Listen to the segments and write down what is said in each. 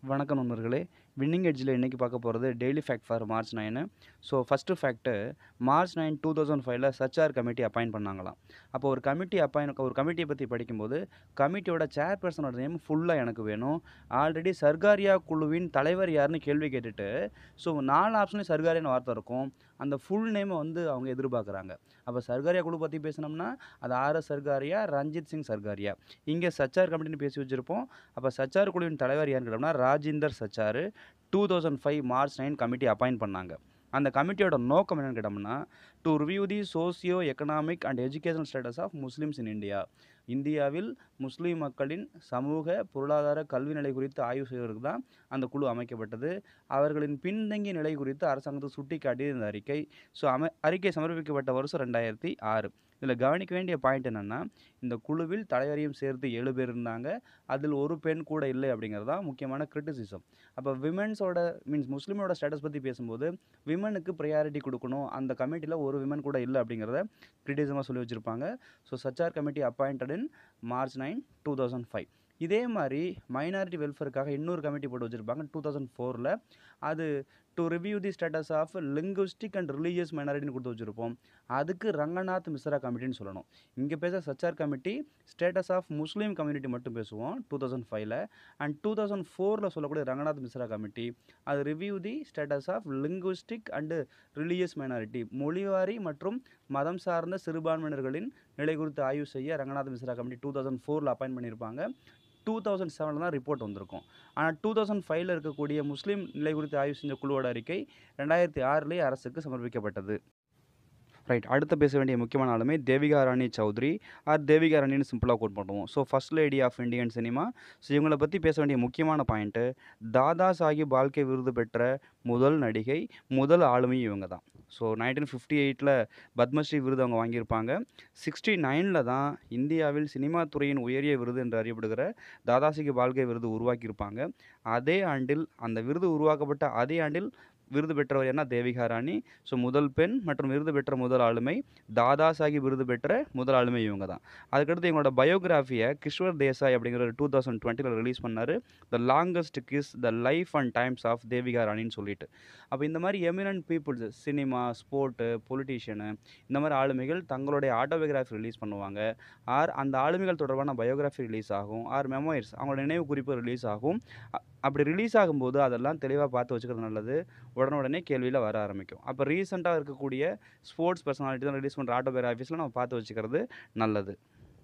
வணக்கம் நண்பர்களே வின்னிங் எட்ஜில் இன்றைக்கி பார்க்க போகிறது daily fact for March nine so first fact March nine two thousand ஃபைவ்ல சச்ஆர் கமிட்டி அப்பாயின்ட் பண்ணாங்களாம் அப்போ ஒரு கமிட்டி அப்பாயின் ஒரு கமிட்டியை பற்றி படிக்கும்போது கமிட்டியோட சேர்பர்சனோட நேம் ஃபுல்லாக எனக்கு வேணும் ஆல்ரெடி சர்காரியா குழுவின் தலைவர் யாருன்னு கேள்வி கேட்டுட்டு ஸோ நாலு ஆப்ஷன்லேயும் சர்காரியான வார்த்தை இருக்கும் அந்த ஃபுல் நேமை வந்து அவங்க எதிர்பார்க்குறாங்க அப்போ சர்காரியா குழு பற்றி பேசினோம்னா அது ஆர் எஸ் சர்காரியா ரஞ்சித் சிங் சர்காரியா இங்கே சச்ஆர் கமிட்டின்னு பேசி வச்சுருப்போம் அப்போ சச்ஆர் குழுவின் தலைவர் யாருன்னு கேட்டோம்னா Rajinder Sachar two thousand five March nine committee appoint பண்ணாங்க அந்த கமிட்டியோட நோக்கம் என்னன்னு கேட்டோம்னா to review the socio economic and educational status of Muslims in India இந்தியாவில் முஸ்லீம் மக்களின் சமூக பொருளாதார கல்வி நிலை குறித்து ஆய்வு செய்வதற்கு தான் அந்த குழு அமைக்கப்பட்டது அவர்களின் பின்தங்கிய நிலை குறித்து அரசாங்கத்துக்கு சுட்டி காட்டியது இந்த அறிக்கை ஸோ அமை அறிக்கை சமர்ப்பிக்கப்பட்ட வருஷம் ரெண்டாயிரத்தி ஆறு இதில் கவனிக்க வேண்டிய பாயிண்ட் என்னென்னா இந்த குழுவில் தலைவரையும் சேர்த்து ஏழு பேர் இருந்தாங்க அதில் ஒரு பெண் கூட இல்லை அப்படிங்கிறது தான் முக்கியமான கிரிட்டிசிசம் அப்போ விமென்ஸோட மீன்ஸ் முஸ்லீமோட ஸ்டேட்டஸ் பற்றி பேசும்போது விமனுக்கு ப்ரையாரிட்டி கொடுக்கணும் அந்த கமிட்டியில் ஒரு விமன் கூட இல்லை அப்படிங்கிறத கிரிட்டிசமாக சொல்லி வச்சுருப்பாங்க so Sachar committee appointed in March nine two thousand five இதே மாதிரி மைனாரிட்டி வெல்ஃபேருக்காக இன்னொரு கமிட்டி போட்டு வச்சுருப்பாங்க டூ தௌசண்ட் ஃபோரில் அது to review the status of linguistic and religious மைனாரிட்டின்னு கொடுத்து வச்சுருப்போம் அதுக்கு ரங்கநாத் மிஸ்ரா கமிட்டின்னு சொல்லணும் இங்கே பேச Sachar committee status of Muslim community மட்டும் பேசுவோம் டூ தௌசண்ட் ஃபைவ்ல அண்ட் டூ தௌசண்ட் ஃபோரில் சொல்லக்கூடிய ரங்கநாத் மிஸ்ரா கமிட்டி அது review the status of linguistic and religious minority மொழிவாரி மற்றும் மதம் சார்ந்த சிறுபான்மையினர்களின் நிலை குறித்து ஆய்வு செய்ய Ranganath Mishra committee two thousand ஃபோரில் அப்பாயின் பண்ணியிருப்பாங்க டூ தௌசண்ட் செவனில் தான் ரிப்போர்ட் வந்திருக்கும் ஆனால் டூ தௌசண்ட் ஃபைவ்ல இருக்கக்கூடிய முஸ்லீம் நிலை குறித்து ஆய்வு செஞ்ச குழுவோட அறிக்கை ரெண்டாயிரத்தி ஆறுலேயே அரசுக்கு சமர்ப்பிக்கப்பட்டது ரைட் அடுத்து பேச வேண்டிய முக்கியமான ஆளுமே தேவிகா ராணி சௌத்ரி ஆர் தேவிகா ராணின்னு சிம்பிளாக கோட் பண்ணுவோம் so first lady of Indian cinema so இவங்களை பற்றி பேச வேண்டிய முக்கியமான பாயிண்ட்டு தாதா சாஹிப் பால்கே விருது பெற்ற முதல் நடிகை முதல் ஆளுமை இவங்க தான் ஸோ நைன்டீன் ஃபிஃப்டி எயிட்டில் பத்மஸ்ரீ விருது அவங்க வாங்கியிருப்பாங்க சிக்ஸ்டி நைனில் தான் இந்தியாவில் சினிமா துறையின் உயரிய விருது என்று அறியப்படுகிற தாதாசிகி பால்கே விருது உருவாக்கியிருப்பாங்க அதே ஆண்டில் அந்த விருது உருவாக்கப்பட்ட அதே ஆண்டில் விருது பெற்றவர் என்ன தேவிகா ராணி ஸோ முதல் பெண் மற்றும் விருது பெற்ற முதல் ஆளுமை தாதா சாஹிப் விருது பெற்ற முதல் ஆளுமை இவங்க தான் அதுக்கடுத்து இவங்களோட பயோகிராஃபியை கிஷ்வர் தேசாய் அப்படிங்கிற டூ தௌசண்ட் டுவெண்ட்டியில் ரிலீஸ் பண்ணார் the longest kiss the life and times of Devika ராணின்னு சொல்லிட்டு அப்போ இந்த மாதிரி eminent peoples cinema sport politician இந்த மாதிரி ஆளுமைகள் தங்களுடைய ஆட்டோபயோகிராஃபி ரிலீஸ் பண்ணுவாங்க ஆர் அந்த ஆளுமைகள் தொடர்பான பயோகிராஃபி ரிலீஸ் ஆகும் ஆர் மெமோயர்ஸ் அவங்களோட நினைவு குறிப்பு ரிலீஸ் ஆகும் அ- அப்படி ரிலீஸ் ஆகும்போது அதெல்லாம் தெளிவாக பார்த்து வச்சுக்கிறது நல்லது உடனுடனே கேள்வியில் வர ஆரம்பிக்கும் அப்போ ரீசெண்டாக இருக்கக்கூடிய ஸ்போர்ட்ஸ் பர்சனாலிட்டி தான் ரிலீஸ் பண்ணுற ஆட்டோபயோகிராஃபிஸில் நம்ம பார்த்து வச்சுக்கிறது நல்லது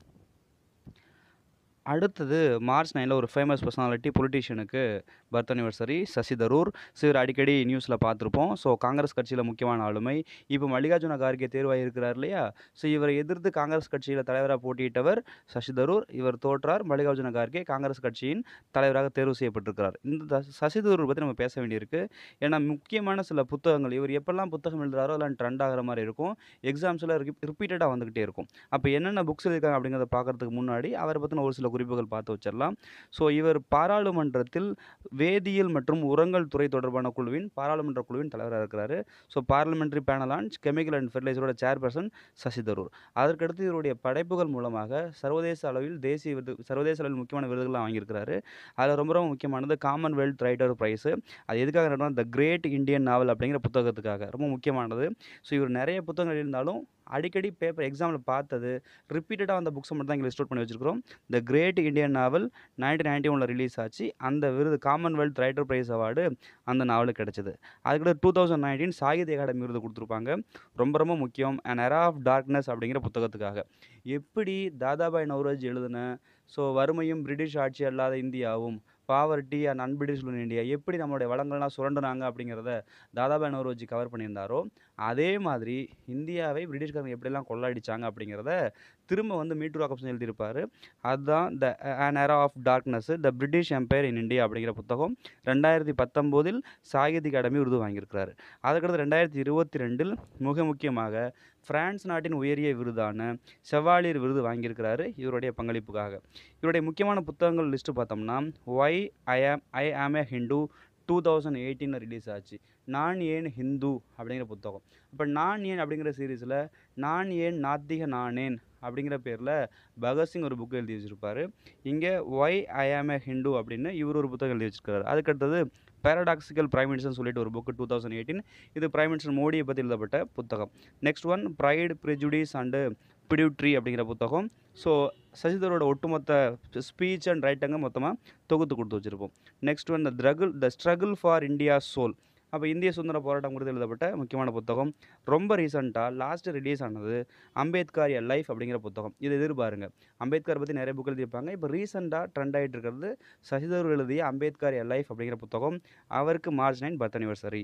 அடுத்தது மார்ச் நைனில் ஒரு ஃபேமஸ் பர்சனாலிட்டி பொலிட்டீஷியனுக்கு birth anniversary Shashi Tharoor so இவர் அடிக்கடி நியூஸில் பார்த்துருப்போம் ஸோ காங்கிரஸ் கட்சியில் முக்கியமான ஆளுமை இப்போ மல்லிகார்ஜுன கார்கே தேர்வாகியிருக்கிறார் இல்லையா ஸோ இவரை எதிர்த்து காங்கிரஸ் கட்சியில் தலைவராக போட்டியிட்டவர் சசி தரூர் இவர் தோற்றார் மல்லிகார்ஜுன கார்கே காங்கிரஸ் கட்சியின் தலைவராக தேர்வு செய்யப்பட்டிருக்கிறார் இந்த த- சசி தரூர் பற்றி நம்ம பேச வேண்டியிருக்கு ஏன்னா முக்கியமான சில புத்தகங்கள் இவர் எப்பெல்லாம் புத்தகம் எழுதுறாரோ அதெல்லாம் ட்ரெண்ட் ஆகிற மாதிரி இருக்கும் எக்ஸாம்ஸில் ரிப்பீட்டடாக வந்துக்கிட்டே இருக்கும் அப்போ என்னென்ன புக்ஸ் எழுதிருக்காங்க அப்படிங்கிறத பார்க்கறதுக்கு முன்னாடி அவரை பற்றின ஒரு சில குறிப்புகள் பார்த்து வச்சிடலாம் ஸோ இவர் பாராளுமன்றத்தில் வேதியியல் மற்றும் உரங்கள் துறை தொடர்பான குழுவின் பாராளுமன்ற குழுவின் தலைவராக இருக்கிறாரு so parliamentary panel on chemical and ஃபெர்டிலைசரோட சேர்பர்சன் சசி தரூர் அதற்கடுத்து இவருடைய படைப்புகள் மூலமாக சர்வதேச அளவில் தேசிய விருது சர்வதேச அளவில் முக்கியமான விருதுகள்லாம் வாங்கியிருக்கிறாரு அதில் ரொம்ப ரொம்ப முக்கியமானது காமன்வெல்த் ரைட்டர் ப்ரைஸு அது எதுக்காக த கிரேட் இந்தியன் நாவல் அப்படிங்கிற புத்தகத்துக்காக ரொம்ப முக்கியமானது ஸோ இவர் நிறைய புத்தகங்கள் இருந்தாலும் அடிக்கடி பேப்பர் எக்ஸாமில் பார்த்தது ரிப்பீட்டடாக அந்த புக்ஸை மட்டும் தான் இங்கே லிஸ்ட் அவுட் பண்ணி வச்சிருக்கிறோம் the great Indian novel nineteen ninety ஒனில் ரிலீஸ் ஆச்சு அந்த விருது காமன்வெல்த் ரைட்டர் ப்ரைஸ் அவார்டு அந்த நாவலுக்கு கிடச்சிது அதுக்கடுத்து two thousand nineteen Sahitya Akademi விருது கொடுத்துருப்பாங்க ரொம்ப ரொம்ப முக்கியம் அன் எரா ஆஃப் டார்க்னஸ் அப்படிங்கிற புத்தகத்துக்காக எப்படி தாதாபாய் நவ்ரோஜ் எழுதின ஸோ வறுமையும் பிரிட்டிஷ் ஆட்சி அல்லாத இந்தியாவும் பாவர்ட்டி அண்ட் அன்பிரிட்டிஷ் இந்தியா எப்படி நம்மளுடைய வளங்கள்லாம் சுரண்டுனாங்க அப்படிங்கிறத தாதாபாய் நவ்ரோஜி கவர் பண்ணியிருந்தாரோ அதே மாதிரி இந்தியாவை பிரிட்டிஷ்காரங்க எப்படிலாம் கொள்ளாடிச்சாங்க அப்படிங்கிறத திரும்ப வந்து மீட்டுருவாக்கம் செஞ்சு எழுதியிருப்பார் அதுதான் the an era of darkness the British empire in India அப்படிங்கிற புத்தகம் ரெண்டாயிரத்தி பத்தொம்போதில் சாகித்ய அகாடமி விருது வாங்கியிருக்கிறாரு அதுக்கடுத்து ரெண்டாயிரத்தி இருபத்தி ரெண்டில் மிக முக்கியமாக பிரான்ஸ் நாட்டின் உயரிய விருதான செவாலியர் விருது வாங்கியிருக்கிறாரு இவருடைய பங்களிப்புக்காக இவருடைய முக்கியமான புத்தகங்கள் லிஸ்ட்டு பார்த்தோம்னா Y I am I am a Hindu two thousand எயிட்டீனில் ரிலீஸ் ஆச்சு நான் ஏன் ஹிந்து அப்படிங்கிற புத்தகம் அப்போ நான் ஏன் அப்படிங்கிற சீரீஸில் நான் ஏன் நாத்திக நானேன் அப்படிங்கிற பேரில் பகத்சிங் ஒரு புக் எழுதி வச்சுருப்பார் இங்கே Y I am a Hindu அப்படின்னு இவர் ஒரு புத்தகம் எழுதி வச்சிருக்காரு அதுக்கடுத்தது பேரடாக்சிக்கல் பிரைம் மினிஸ்டர்னு சொல்லிட்டு ஒரு புக்கு டூ தௌசண்ட் எயிட்டீன் இது பிரைம் மினிஸ்டர் மோடியை பற்றி எழுதப்பட்ட புத்தகம் next one pride prejudice and punditry அப்படிங்கிற புத்தகம் ஸோ சசிதரோட ஒட்டுமொத்த ஸ்பீச் அண்ட் ரைட்டங்க மொத்தமாக தொகுத்து கொடுத்து வச்சுருப்போம் next one the struggle the struggle for India soul அப்போ இந்திய சுதந்திர போராட்டம் குறித்து எழுதப்பட்ட முக்கியமான புத்தகம் ரொம்ப ரீசெண்டாக லாஸ்ட் ரிலீஸ் ஆனது அம்பேத்கர் எ லைஃப் அப்படிங்கிற புத்தகம் இது எதிர்பாருங்க அம்பேத்கர் பற்றி நிறைய புக் எழுதியிருப்பாங்க இப்போ ரீசெண்டாக ட்ரெண்ட் ஆகிட்டு இருக்கிறது சசிதர் எழுதிய அம்பேத்கர் எ லைஃப் அப்படிங்கிற புத்தகம் அவருக்கு மார்ச் நைன் பர்த் அனிவர்சரி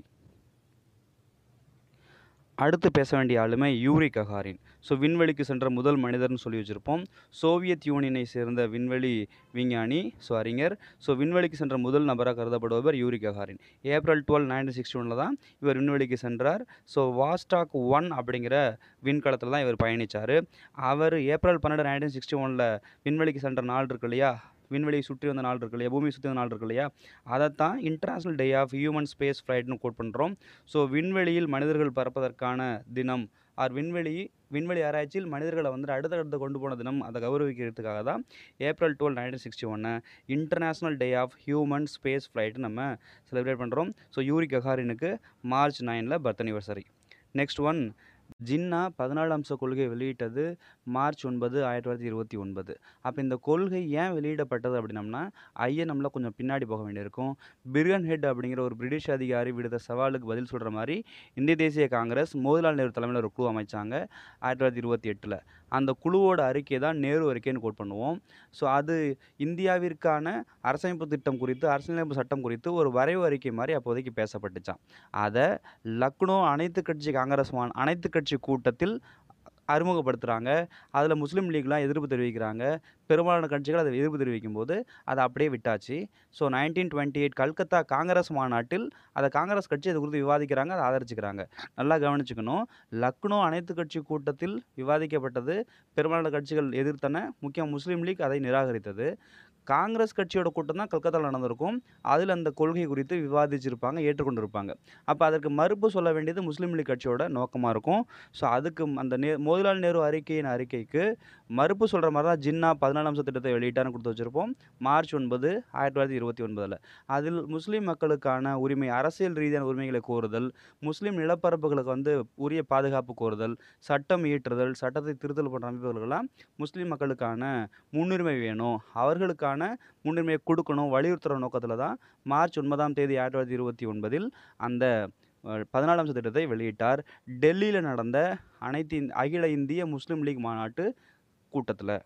அடுத்து பேச வேண்டிய ஆளுமை யூரி ககாரின் ஸோ விண்வெளிக்கு சென்ற முதல் மனிதர்னு சொல்லி வச்சுருப்போம் சோவியத் யூனியனை சேர்ந்த விண்வெளி விஞ்ஞானி ஸோ அறிஞர் ஸோ விண்வெளிக்கு சென்ற முதல் நபராக கருதப்படுபவர் Yuri Gagarin April twelve nineteen sixty ஒனில் தான் இவர் விண்வெளிக்கு சென்றார் ஸோ வாஸ்டாக் ஒன் அப்படிங்கிற விண்கலத்தில் தான் இவர் பயணித்தார் அவர் ஏப்ரல் பன்னெண்டு நைன்டீன் சிக்ஸ்டி ஒனில் விண்வெளிக்கு சென்ற நாள் இருக்கு இல்லையா விண்வெளியை சுற்றி வந்த நாள் இருக்கு இல்லையா பூமியை சுற்றி வந்த நாள் இருக்கு இல்லையா அதைத்தான் international day of human space ஃப்ளைட்னு கோட் பண்ணுறோம் ஸோ விண்வெளியில் மனிதர்கள் பறப்பதற்கான தினம் ஆர் விண்வெளி விண்வெளி ஆராய்ச்சியில் மனிதர்களை வந்து அடுத்த அடுத்து கொண்டு போன தினம் அதை கௌரவிக்கிறதுக்காக தான் ஏப்ரல் டுவெல் நைன்டீன் சிக்ஸ்டி ஒன்று international day of human space flight நம்ம செலிப்ரேட் பண்ணுறோம் ஸோ யூரி ககாரினுக்கு மார்ச் நைனில் birth anniversary next one Jinnah பதினாலு அம்ச கொள்கையை வெளியிட்டது மார்ச் ஒன்பது ஆயிரத்தி தொள்ளாயிரத்தி இருபத்தி ஒன்பது அப்போ இந்த கொள்கை ஏன் வெளியிடப்பட்டது அப்படின்னம்னா ஐஎன்எம்ல கொஞ்சம் பின்னாடி போக வேண்டியிருக்கும் பிர்கன் ஹெட் அப்படிங்கிற ஒரு பிரிட்டிஷ் அதிகாரி விடுத்த சவாலுக்கு பதில் சொல்கிற மாதிரி இந்திய தேசிய காங்கிரஸ் மோதிலால் நேரு தலைமையில் ஒரு குழு அமைச்சாங்க ஆயிரத்தி தொள்ளாயிரத்தி இருபத்தி எட்டில் அந்த குழுவோட அறிக்கை தான் நேரு அறிக்கைன்னு கோட் பண்ணுவோம் ஸோ அது இந்தியாவிற்கான அரசமைப்பு திட்டம் குறித்து அரசியலமைப்பு சட்டம் குறித்து ஒரு வரைவு அறிக்கை மாதிரி அப்போதைக்கு பேசப்பட்டுச்சான் அதை லக்னோ அனைத்து கட்சி காங்கிரஸ் மா அனைத்து கட்சி கூட்டத்தில் அறிமுகப்படுத்துகிறாங்க அதில் முஸ்லீம் லீக்லாம் எதிர்ப்பு தெரிவிக்கிறாங்க பெரும்பாலான கட்சிகள் அதை எதிர்ப்பு தெரிவிக்கும் போது அதை அப்படியே விட்டாச்சு so nineteen twenty eight Calcutta Congress மாநாட்டில் அதை காங்கிரஸ் கட்சி அது குறித்து விவாதிக்கிறாங்க அதை ஆதரிச்சுக்கிறாங்க நல்லா கவனிச்சுக்கணும் லக்னோ அனைத்து கட்சி கூட்டத்தில் விவாதிக்கப்பட்டது பெரும்பாலான கட்சிகள் எதிர்த்தன முக்கியம் முஸ்லீம் லீக் அதை நிராகரித்தது காங்கிரஸ் கட்சியோட கூட்டம் தான் கல்கத்தாவில் நடந்திருக்கும் அதில் அந்த கொள்கை குறித்து விவாதிச்சிருப்பாங்க ஏற்றுக்கொண்டிருப்பாங்க அப்போ அதற்கு மறுப்பு சொல்ல வேண்டியது முஸ்லீம் லீக் கட்சியோட நோக்கமாக இருக்கும் ஸோ அதுக்கு அந்த நே மோதிலால் நேரு அறிக்கையின் அறிக்கைக்கு மறுப்பு சொல்கிற மாதிரி தான் ஜின்னா பதினாலாம் அம்ச திட்டத்தை வெளியிட்டான்னு கொடுத்து வச்சுருப்போம் மார்ச் ஒன்பது ஆயிரத்தி தொள்ளாயிரத்தி இருபத்தி ஒன்பதில் அதில் முஸ்லீம் மக்களுக்கான உரிமை அரசியல் ரீதியான உரிமைகளை கோருதல் முஸ்லீம் நிலப்பரப்புகளுக்கு வந்து உரிய பாதுகாப்பு கோருதல் சட்டம் இயற்றுதல் சட்டத்தை திருத்தல் போன்ற அமைப்புகளுக்கெல்லாம் முஸ்லீம் மக்களுக்கான முன்னுரிமை வேணும் அவர்களுக்கான முன்னுரிமையை கொடுக்கணும் வலியுறுத்துகிற நோக்கத்தில் தான் மார்ச் ஒன்பதாம் தேதி ஆயிரத்தி தொள்ளாயிரத்தி இருபத்தி ஒன்பதில் அந்த பதினாலாம் அம்ச திட்டத்தை வெளியிட்டார் டெல்லியில் நடந்த அனைத்து இந் அகில இந்திய முஸ்லீம் லீக் மாநாட்டு கூட்டத்தில்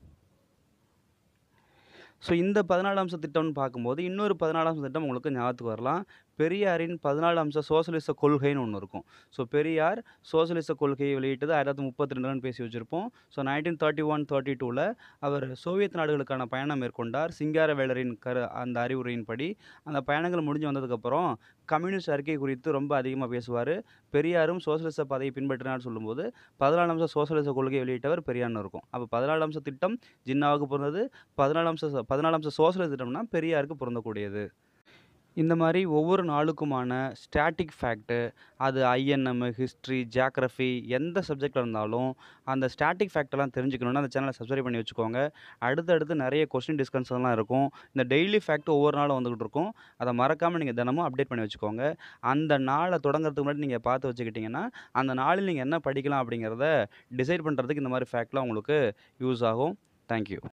ஸோ இந்த பதினாலு அம்ச திட்டம்னு பார்க்கும்போது இன்னொரு பதினாலு அம்ச திட்டம் உங்களுக்கு ஞாபகத்துக்கு வரலாம் பெரியாரின் பதினாலு அம்ச சோசலிச கொள்கைன்னு ஒன்று இருக்கும் ஸோ பெரியார் சோசலிச கொள்கையை வெளியிட்டது ஆயிரத்தி தொள்ளாயிரத்தி முப்பத்தி ரெண்டுன்னு பேசி வச்சுருப்போம் so nineteen thirty one thirty டூவில் அவர் சோவியத் நாடுகளுக்கான பயணம் மேற்கொண்டார் சிங்காரவேலரின் கரு அந்த அறிவுரையின்படி அந்த பயணங்கள் முடிஞ்சு வந்ததுக்கப்புறம் கம்யூனிஸ்ட் அறிக்கை குறித்து ரொம்ப அதிகமாக பேசுவார் பெரியாரும் சோசலிச பாதையை பின்பற்றினார் சொல்லும்போது பதினாலு அம்ச சோசலிச கொள்கையை வெளியிட்டவர் பெரியார்னு இருக்கும் அப்போ பதினாலு அம்ச திட்டம் ஜின்னாவுக்கு பிறந்தது பதினாலு அம்ச பதினாலு அம்ச சோசலிச திட்டம்னா பெரியாருக்கு பொருந்தக்கூடியது இந்த மாதிரி ஒவ்வொரு நாளுக்குமான ஸ்டாட்டிக் ஃபேக்ட்டு அது ஐஎன்எம் ஹிஸ்ட்ரி ஜியாகிரஃபி எந்த சப்ஜெக்டில் இருந்தாலும் அந்த ஸ்டாட்டிக் ஃபேக்டெல்லாம் தெரிஞ்சுக்கணுன்னா அந்த சேனலை சப்ஸ்கிரைப் பண்ணி வச்சுக்கோங்க அடுத்தடுத்து நிறைய கொஸ்டின் டிஸ்கஷன்லாம் இருக்கும் இந்த டெய்லி ஃபேக்ட் ஒவ்வொரு நாளும் வந்துகிட்டு இருக்கும் அதை மறக்காமல் நீங்கள் தினமும் அப்டேட் பண்ணி வச்சுக்கோங்க அந்த நாளை தொடங்குறதுக்கு முன்னாடி நீங்கள் பார்த்து வச்சுக்கிட்டிங்கன்னா அந்த நாளில் நீங்கள் என்ன படிக்கலாம் அப்படிங்கிறத டிசைட் பண்ணுறதுக்கு இந்த மாதிரி ஃபேக்ட்லாம் உங்களுக்கு யூஸ் ஆகும் தேங்க்யூ